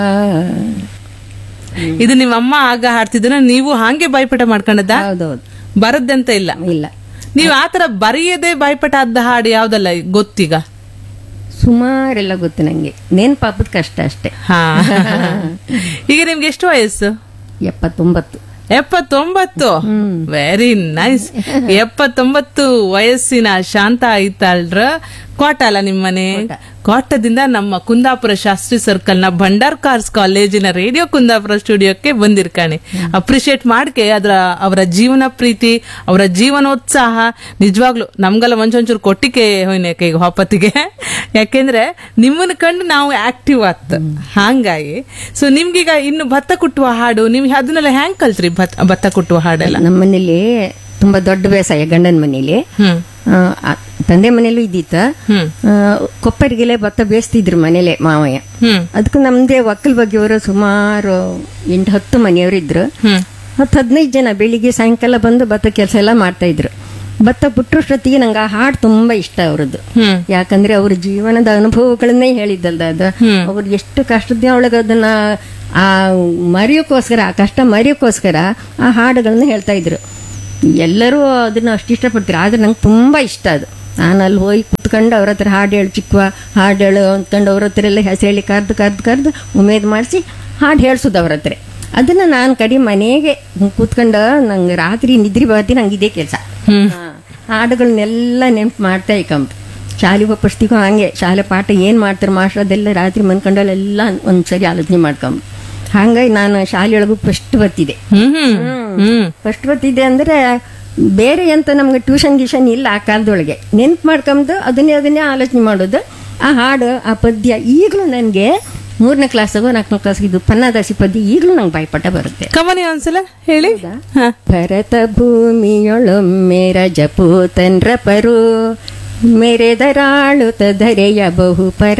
ಇದು ನಿಮ್ಮ ಅಮ್ಮ ಆಗ ಹಾಡ್ತಿದ್ರ ನೀವು ಹಾಗೆ ಬಾಯ್ಪಾಠ ಮಾಡ್ಕೊಂಡದ ಹೌದೌದು ಬರದ್ದಂತ ಇಲ್ಲ ಇಲ್ಲ ನೀವು ಆತರ ಬರೆಯದೆ ಬಾಯ್ಪಾಠ ಆದ ಹಾಡು ಯಾವ್ದಲ್ಲ ಗೊತ್ತೀಗ ಸುಮಾರೆಲ್ಲ ಗೊತ್ತು ನಂಗೆ ನೆನ್ಪಾಪದ ಕಷ್ಟ ಅಷ್ಟೇ ಹಾ ಈಗ ನಿಮ್ಗೆ ಎಷ್ಟು ವಯಸ್ಸು ಎಪ್ಪತ್ತೊಂಬತ್ತು ಎಪ್ಪತ್ತೊಂಬತ್ತು ವೆರಿ ನೈಸ್ ಎಪ್ಪತ್ತೊಂಬತ್ತು ವಯಸ್ಸಿನ ಶಾಂತ ಐತಲ್ರ ಕೋಟ ಅಲ್ಲ ನಿಮ್ಮನೆ ಕೋಟದಿಂದ ನಮ್ಮ ಕುಂದಾಪುರ ಶಾಸ್ತ್ರಿ ಸರ್ಕಲ್ ನ ಭಂಡಾರ್ ಕಾರ್ಸ್ ಕಾಲೇಜಿನ ರೇಡಿಯೋ ಕುಂದಾಪುರ ಸ್ಟುಡಿಯೋಕ್ಕೆ ಬಂದಿರ್ಕಾಣಿ ಅಪ್ರಿಶಿಯೇಟ್ ಮಾಡ್ಕೆ ಅದ್ರ ಅವರ ಜೀವನ ಪ್ರೀತಿ ಅವರ ಜೀವನೋತ್ಸಾಹ ನಿಜವಾಗ್ಲು ನಮ್ಗೆಲ್ಲ ಒಂಚೊಂಚೂರು ಕೊಟ್ಟಿಗೆ ಹೋಯ್ನೇಕೆ ಈಗ ಹೊಪ್ಪತ್ತಿಗೆ ಯಾಕೆಂದ್ರೆ ನಿಮ್ಮನ್ನ ಕಂಡು ನಾವು ಆಕ್ಟಿವ್ ಆತ್ ಹಂಗಾಗಿ ಸೊ ನಿಮ್ಗೀಗ ಇನ್ನು ಭತ್ತ ಕುಟ್ಟುವ ಹಾಡು ನೀವು ಅದನ್ನೆಲ್ಲ ಹ್ಯಾಂಗ್ ಕಲ್ತ್ರಿ ಭತ್ತ ಭತ್ತ ಕುಟ್ಟುವ ಹಾಡೆಲ್ಲ ನಮ್ಮ ಮನೇಲಿ ತುಂಬಾ ದೊಡ್ಡ ಬೇಸಾಯ ಗಂಡನ ಮನೇಲಿ ಹ್ಮ್ ಆ, ಆ, ತಂದೆ ಮನೇಲೂ ಇದ್ದಿತ್ತ ಹ್ಮ್ ಆ, ಕೊಪ್ಪರಿಗೆಲೆ ಭತ್ತ ಬೇಯಿಸ್ತಿದ್ರು ಮನೇಲೆ ಮಾವಯ್ಯ ಹ್ಮ್ ಅದಕ್ಕೆ ನಮ್ದೇ ಒಕ್ಕಲ್ ಬಗ್ಗೆಯವರು ಸುಮಾರು ಎಂಟು ಹತ್ತು ಮನೆಯವರು ಇದ್ರು ಹ್ಮ್ ಹತ್ತು ಹದಿನೈದು ಜನ ಬೆಳಿಗ್ಗೆ ಸಾಯಂಕಾಲ ಬಂದು ಭತ್ತ ಕೆಲಸ ಎಲ್ಲ ಮಾಡ್ತಾ ಇದ್ರು ಭತ್ತ ಬಿಟ್ಟರಷ್ಟೊತ್ತಿಗೆ ನಂಗೆ ಆ ಹಾಡು ತುಂಬಾ ಇಷ್ಟ ಅವ್ರದ್ದು ಹ್ಮ್ ಯಾಕಂದ್ರೆ ಅವ್ರ ಜೀವನದ ಅನುಭವಗಳನ್ನೇ ಹೇಳಿದ್ದಲ್ದ ಅದು ಅವ್ರು ಎಷ್ಟು ಕಷ್ಟದ ಒಳಗೆ ಅದನ್ನ ಆ ಮರೆಯೋಕ್ಕೋಸ್ಕರ ಆ ಕಷ್ಟ ಮರೆಯೋಕ್ಕೋಸ್ಕರ ಆ ಹಾಡುಗಳನ್ನ ಹೇಳ್ತಾ ಇದ್ರು ಎಲ್ಲರೂ ಅದನ್ನ ಅಷ್ಟು ಇಷ್ಟಪಡ್ತಾರೆ ಆದ್ರೆ ನಂಗೆ ತುಂಬಾ ಇಷ್ಟ ಅದು ನಾನು ಅಲ್ಲಿ ಹೋಗಿ ಕುತ್ಕೊಂಡು ಅವ್ರ ಹತ್ರ ಹಾಡು ಹೇಳು ಚಿಕ್ಕವ ಹಾಡು ಹೇಳು ಅಂದ್ಕೊಂಡು ಅವ್ರ ಹತ್ರ ಎಲ್ಲ ಹೆಸರು ಹೇಳಿ ಕರ್ದು ಕರ್ದು ಕರ್ದು ಉಮೇದ್ ಮಾಡಿಸಿ ಹಾಡು ಹೇಳ್ಸೋದು ಅವ್ರ ಹತ್ರ ಅದನ್ನ ನಾನು ಕಡಿ ಮನೆಗೆ ಕೂತ್ಕೊಂಡು ನಂಗೆ ರಾತ್ರಿ ನಿದ್ರಿ ಬರ್ತಿ ನಂಗೆ ಇದೇ ಕೆಲಸ ಹಾಡುಗಳನ್ನೆಲ್ಲ ನೆನ್ಪು ಮಾಡ್ತಾ ಇಕ್ಕಂಬ ಶಾಲೆ ಒಪ್ಪಿಸ್ತಿಗೂ ಹಂಗೆ ಶಾಲೆ ಪಾಠ ಏನು ಮಾಡ್ತಾರೆ ಮಾಸ್ಟರ್ ಅದೆಲ್ಲ ರಾತ್ರಿ ಮನ್ಕೊಂಡಲ್ಲೆಲ್ಲ ಒಂದ್ಸರಿ ಆಲೋಚನೆ ಮಾಡ್ಕೊಂಬ ಹಂಗಾಗಿ ನಾನು ಶಾಲೆಯೊಳಗೂ ಫಸ್ಟ್ ಬರ್ತಿದ್ದೆ ಹ್ಮ್ ಹ್ಮ್ ಹ್ಮ್ ಫಸ್ಟ್ ಬರ್ತಿದ್ದೆ ಅಂದ್ರೆ ಬೇರೆ ಎಂತ ನಮ್ಗೆ ಟ್ಯೂಷನ್ ಗೀಷನ್ ಇಲ್ಲ ಆ ಕಾಲದೊಳಗೆ ನೆನ್ಪು ಮಾಡ್ಕೊಂಬದು ಅದನ್ನೇ ಅದನ್ನೇ ಆಲೋಚನೆ ಮಾಡೋದು ಆ ಹಾಡು ಆ ಪದ್ಯ ಈಗಲೂ ನನಗೆ ಮೂರನೇ ಕ್ಲಾಸ್ಗೋ ನಾಲ್ಕನೇ ಕ್ಲಾಸ್ಗೆ ಇದು ಪನ್ನದಾಸಿ ಪದ್ಯ ಈಗಲೂ ನಂಗೆ ಬಾಯ್ಪಾಠ ಬರುತ್ತೆ ಕಮನಿ ಒಂದ್ಸಲ ಹೇಳಿ ಹ. ಭರತ ಭೂಮಿಯೊಳೊಮ್ಮೆ ರಜಪೂತನ್ರ ಪರು ಮೆರೆದರಾಳುತ ಧರೆಯ ಬಹುಪರ